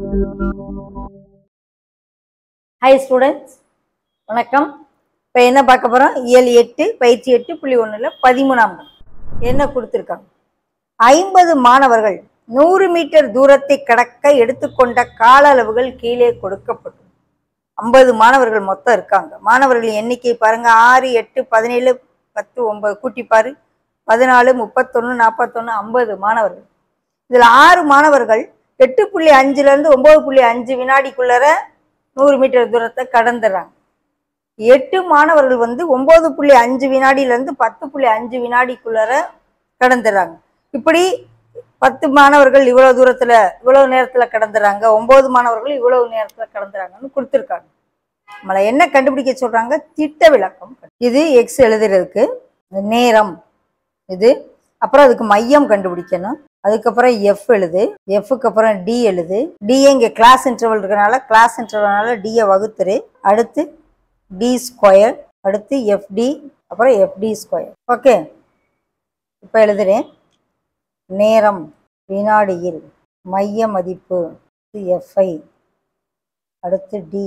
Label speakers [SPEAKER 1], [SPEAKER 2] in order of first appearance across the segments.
[SPEAKER 1] Hi students வணக்கம் இப்போ என்ன பார்க்க போகிறோம் இயல் எட்டு பயிற்சி எட்டு புள்ளி ஒன்றில் பதிமூணாம் நாள். என்ன கொடுத்துருக்காங்க ஐம்பது மாணவர்கள் நூறு மீட்டர் தூரத்தை கடக்க எடுத்துக்கொண்ட கால அளவுகள் கீழே கொடுக்கப்படும் ஐம்பது மாணவர்கள் மொத்தம் இருக்காங்க மாணவர்கள் எண்ணிக்கை பாருங்க ஆறு எட்டு பதினேழு பத்து ஒன்பது கூட்டி பாரு பதினாலு முப்பத்தொன்று நாற்பத்தொன்று ஐம்பது மாணவர்கள் இதில் ஆறு மாணவர்கள் எட்டு புள்ளி அஞ்சுலேருந்து ஒம்பது புள்ளி அஞ்சு வினாடிக்குள்ளர நூறு மீட்டர் தூரத்தை கடந்துடுறாங்க எட்டு மாணவர்கள் வந்து ஒம்பது புள்ளி அஞ்சு வினாடியிலேருந்து பத்து புள்ளி அஞ்சு வினாடிக்குள்ளர கடந்துடுறாங்க இப்படி பத்து மாணவர்கள் இவ்வளோ தூரத்தில் இவ்வளோ நேரத்தில் கடந்துடுறாங்க ஒம்பது மாணவர்கள் இவ்வளவு நேரத்தில் கடந்துறாங்கன்னு கொடுத்துருக்காங்க நம்மளை என்ன கண்டுபிடிக்க சொல்கிறாங்க திட்ட விளக்கம் இது எக்ஸ் எழுதுறதுக்கு நேரம் இது அப்புறம் அதுக்கு மையம் கண்டுபிடிக்கணும் அதுக்கப்புறம் எஃப் எழுது எஃப்க்கு அப்புறம் டி எழுது டிஏ இங்கே கிளாஸ் இன்டர்வல் இருக்கனால கிளாஸ் இன்டர்வல்னால டியை வகுத்துரு அடுத்து டி ஸ்கொயர் அடுத்து எஃப்டி அப்புறம் எஃப்டி ஸ்கொயர் ஓகே இப்போ எழுதுறேன் நேரம் வினாடியில் மைய மதிப்பு எஃப்ஐ அடுத்து டி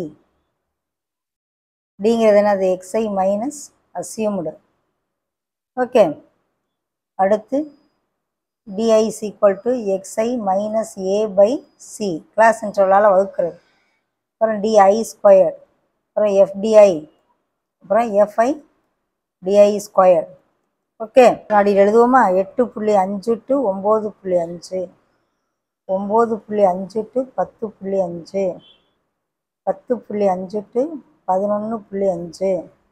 [SPEAKER 1] டிங்கிறது என்னது எக்ஸ்ஐ மைனஸ் அசியூம்டு ஓகே அடுத்து D I is equal to X I minus A by C class இன்டர்வலால் வகுக்கிறது அப்புறம் டிஐ ஸ்கொயர் அப்புறம் எஃப்டிஐ அப்புறம் எஃப்ஐ டிஐ ஸ்கொயர் ஓகே நாடி எழுதுவோமா எட்டு புள்ளி அஞ்சு டு ஒம்பது புள்ளி அஞ்சு ஒம்பது புள்ளி அஞ்சு டு பத்து புள்ளி அஞ்சு பத்து புள்ளி அஞ்சு டு பதினொன்று புள்ளி அஞ்சு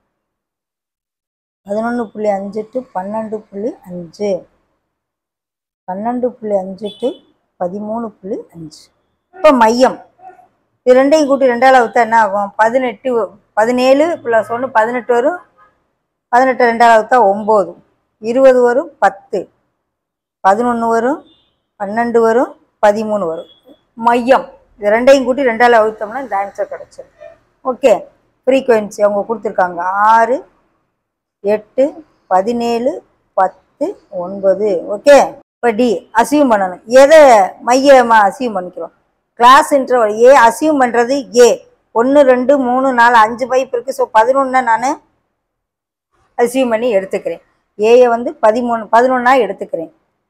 [SPEAKER 1] பதினொன்று புள்ளி அஞ்சு டு பன்னெண்டு புள்ளி அஞ்சு பன்னெண்டு புள்ளி அஞ்சு டு பதிமூணு புள்ளி அஞ்சு இப்போ மையம் இது ரெண்டையும் கூட்டி ரெண்டாவது வகுத்தா என்ன ஆகும் பதினெட்டு பதினேழு ப்ளஸ் ஒன்று பதினெட்டு வரும் பதினெட்டு ரெண்டாவது வகுத்தா ஒம்பது இருபது வரும் பத்து பதினொன்று வரும் பன்னெண்டு வரும் பதிமூணு வரும் மையம் இது ரெண்டையும் கூட்டி ரெண்டாவது வகுத்தோம்னா இந்த ஆன்சர் கிடச்சிடும் ஓகே ஃப்ரீக்குவென்சி அவங்க கொடுத்துருக்காங்க ஆறு எட்டு பதினேழு பத்து ஒன்பது ஓகே இப்போ டி அசியூம் பண்ணணும் எதை மையமாக அசியூம் பண்ணிக்கிறோம் கிளாஸ் இன்டர்வல் ஏ அசியூம் பண்ணுறது ஏ ஒன்று ரெண்டு மூணு நாலு அஞ்சு பைப் இருக்குது ஸோ பதினொன்று நான் அசியூம் பண்ணி எடுத்துக்கிறேன் ஏயை வந்து பதிமூணு பதினொன்றா எடுத்துக்கிறேன்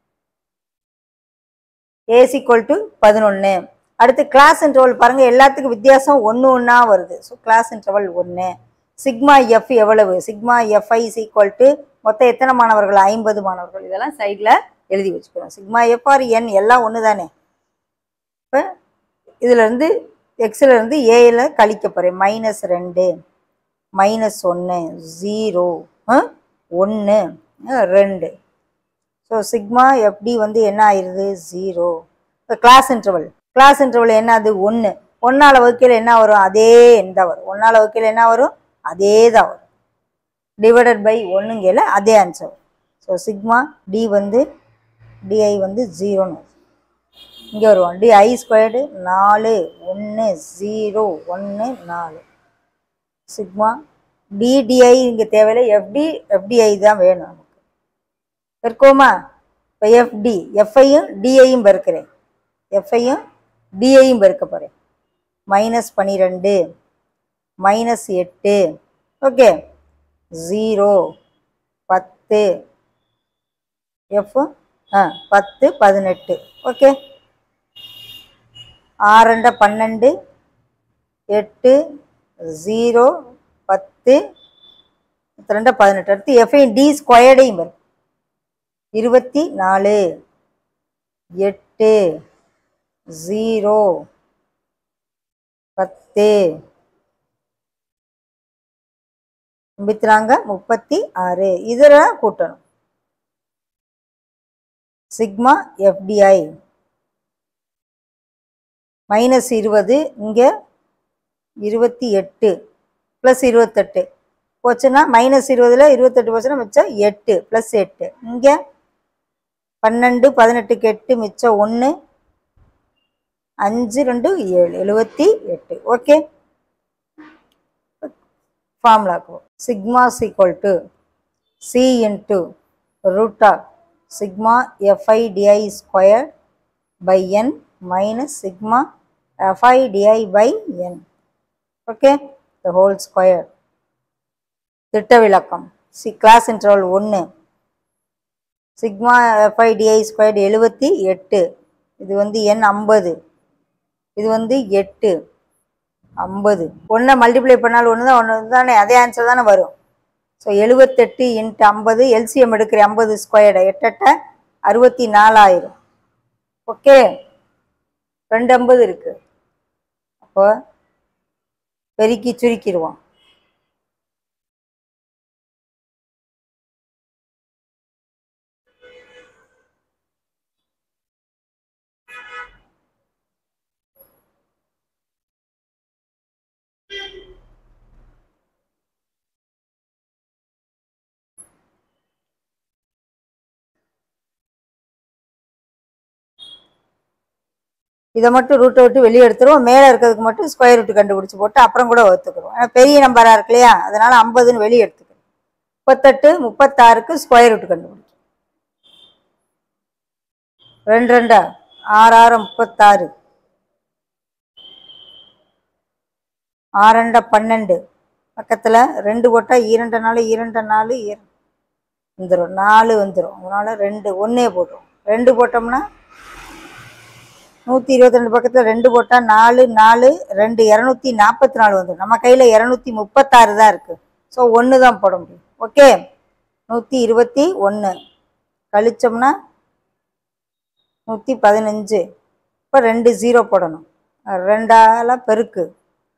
[SPEAKER 1] ஏஸ் ஈக்குவல் டு பதினொன்று அடுத்து கிளாஸ் இன்டர்வல் பாருங்கள் எல்லாத்துக்கும் வித்தியாசம் ஒன்று ஒன்றா வருது ஸோ கிளாஸ் இன்டர்வல் ஒன்று சிக்மா எஃப் எவ்வளவு sigma F I is equal to மொத்தம் எத்தனை மாணவர்கள் ஐம்பது மாணவர்கள் இதெல்லாம் சைடில் எழுதி வச்சுக்கிறோம் சிக்மா எஃப் ஆர் என் எல்லாம் ஒன்று தானே இப்போ இதுலேருந்து எக்ஸ்லேருந்து ஏயில் கழிக்க போகிறேன் மைனஸ் ரெண்டு மைனஸ் ஒன்று ஜீரோ ஒன்று ரெண்டு ஸோ சிக்மா எஃப்டி வந்து என்ன ஆயிடுது ஜீரோ இப்போ கிளாஸ் இன்டர்வல் கிளாஸ் இன்டர்வல் என்ன அது ஒன்று ஒன்றால் வகுக்கையில் என்ன வரும் அதே எண் தான் வரும் ஒன்றால் வகுக்கையில் என்ன வரும் அதே தான் வரும் டிவைடட் பை ஒன்றுங்கையில் அதே ஆன்சர் ஸோ சிக்மா டி வந்து டிஐ வந்து ஜீரோன்னு இங்கே வருவோம் டி ஐ ஸ்கொயர்டு நாலு ஒன்று ஜீரோ ஒன்று நாலு சிக்மா டிடிஐ இங்கே தேவையில்லை எஃப்டி எஃப்டிஐ தான் வேணும் நமக்கு பெருக்கோமா இப்போ எஃப்டி எஃப்ஐயும் டிஐயும் பெருக்கிறேன் எஃப்ஐயும் டிஐயும் பெருக்க போகிறேன் மைனஸ் பன்னிரெண்டு மைனஸ் எட்டு ஓகே ஜீரோ பத்து எஃப் ஆ பத்து பதினெட்டு ஓகே ஆறண்ட பன்னெண்டு எட்டு ஜீரோ பத்து ரெண்டு பதினெட்டு அடுத்து எஃப்ஐ டி ஸ்கொயர்டையும் வரும் இருபத்தி நாலு எட்டு ஜீரோ பத்து எண்பத்தினாங்க முப்பத்தி ஆறு இதில் கூட்டணும் சிக்மா எஃப்டிஐ மைனஸ் இருபது இங்கே இருபத்தி எட்டு ப்ளஸ் இருபத்தெட்டு போச்சுன்னா மைனஸ் இருபதில் இருபத்தெட்டு போச்சுன்னா மிச்சம் எட்டு ப்ளஸ் எட்டு இங்கே பன்னெண்டு பதினெட்டுக்கு எட்டு மிச்சம் ஒன்று அஞ்சு ரெண்டு ஏழு எழுபத்தி எட்டு ஓகே ஃபார்முலாக்கு sigma is equal to C into root of sigma F I D I square by N minus sigma F I D I by N okay the whole square திட்ட விளக்கம் சி கிளாஸ் இன்டர்வல் ஒன்று சிக்மா எஃப்ஐ டிஐ ஸ்கொயர்டு எழுபத்தி எட்டு இது வந்து எண் ஐம்பது இது வந்து எட்டு ஐம்பது ஒன்றை மல்டிப்ளை பண்ணாலும் ஒன்று தான் ஒன்று தானே அதே ஆன்சர் தானே வரும் ஸோ எழுபத்தெட்டு இன்ட்டு ஐம்பது எல்சிஎம் எடுக்கிற ஐம்பது ஸ்கொயர்டு எட்டெட்ட அறுபத்தி நாலாயிரம் ஓகே ரெண்டு ஐம்பது இருக்கு அப்போ பெருக்கி சுருக்கிடுவோம் இதை மட்டும் ரூட்டை விட்டு வெளியே எடுத்துருவோம் மேலே இருக்கிறதுக்கு மட்டும் ஸ்கொயர் ரூட் கண்டுபிடிச்சி போட்டு அப்புறம் கூட வகுத்துக்கிறோம் ஏன்னா பெரிய நம்பராக இருக்கு இல்லையா அதனால ஐம்பதுன்னு வெளியே எடுத்துக்கிறோம் முப்பத்தெட்டு முப்பத்தாறுக்கு ஸ்கொயர் ரூட் கண்டுபிடிக்கும் ரெண்டு ரெண்டா ஆறு ஆறு முப்பத்தாறு ஆறண்ட பன்னெண்டு பக்கத்தில் ரெண்டு போட்டால் இரண்டு நாலு இரண்டு நாலு வந்துடும் நாலு வந்துடும் அதனால ரெண்டு ஒன்றே போட்டுரும் ரெண்டு போட்டோம்னா நூற்றி இருபத்தி ரெண்டு பக்கத்தில் ரெண்டு போட்டால் நாலு நாலு ரெண்டு இரநூத்தி நாற்பத்தி நாலு வந்துடும் நம்ம கையில் இரநூத்தி முப்பத்தாறு தான் இருக்குது ஸோ ஒன்று தான் போட முடியும் ஓகே நூற்றி இருபத்தி ஒன்று கழிச்சோம்னா நூற்றி பதினஞ்சு இப்போ ரெண்டு ஜீரோ போடணும் ரெண்டால பெருக்கு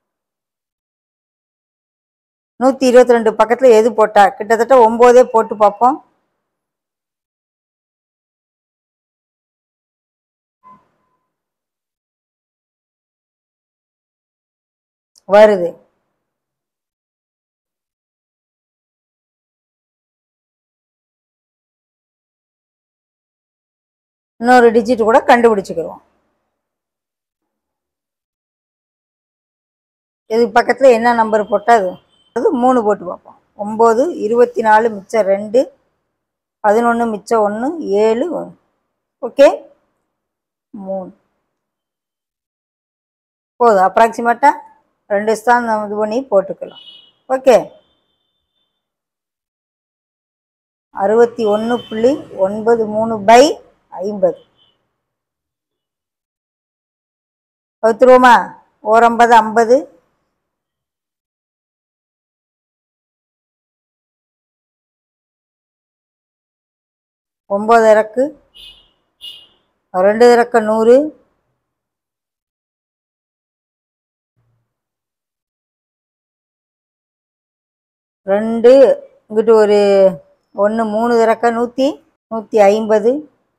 [SPEAKER 1] நூற்றி இருபத்தி ரெண்டு பக்கத்தில் எது போட்டா கிட்டத்தட்ட ஒம்போதே போட்டு பார்ப்போம் வருது இன்னொரு டிஜிட் கூட கண்டுபிடிச்சிக்கிறோம் இதுக்கு பக்கத்தில் என்ன நம்பர் போட்டால் அது அது மூணு போட்டு பார்ப்போம் ஒம்பது இருபத்தி நாலு மிச்சம் ரெண்டு பதினொன்று மிச்சம் ஒன்று ஏழு ஓகே மூணு போதும் அப்ராக்சிமேட்டாக ரெண்டு ஸ்தான் நம்ம இது பண்ணி போட்டுக்கலாம் ஓகே அறுபத்தி ஒன்று புள்ளி ஒன்பது மூணு பை ஐம்பது பத்துருவோமா ஓரம்பது ஐம்பது ஒம்பது இறக்கு ரெண்டு இறக்க நூறு ரெண்டு இங்கிட்டு ஒரு ஒன்று மூணு இறக்க நூற்றி நூற்றி ஐம்பது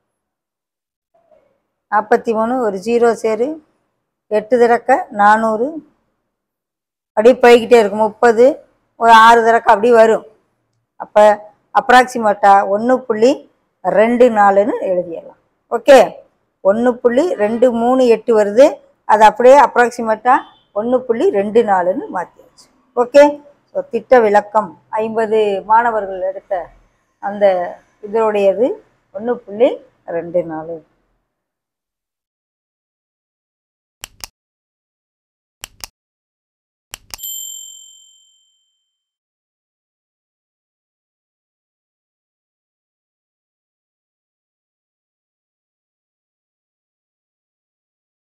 [SPEAKER 1] நாற்பத்தி மூணு ஒரு ஜீரோ சேரு எட்டு திறக்க நானூறு அப்படியே போய்கிட்டே இருக்கும் முப்பது ஒரு ஆறு திறக்க அப்படி வரும் அப்போ அப்ராக்சிமேட்டாக ஒன்று புள்ளி ரெண்டு நாலுன்னு எழுதிடலாம் ஓகே ஒன்று புள்ளி ரெண்டு மூணு எட்டு வருது அது அப்படியே அப்ராக்சிமேட்டாக ஒன்று புள்ளி ரெண்டு நாலுன்னு மாற்றியாச்சு ஓகே ஸோ திட்ட விளக்கம் ஐம்பது மாணவர்கள் எடுத்த அந்த இதனுடையது ஒன்று புள்ளி ரெண்டு நாலு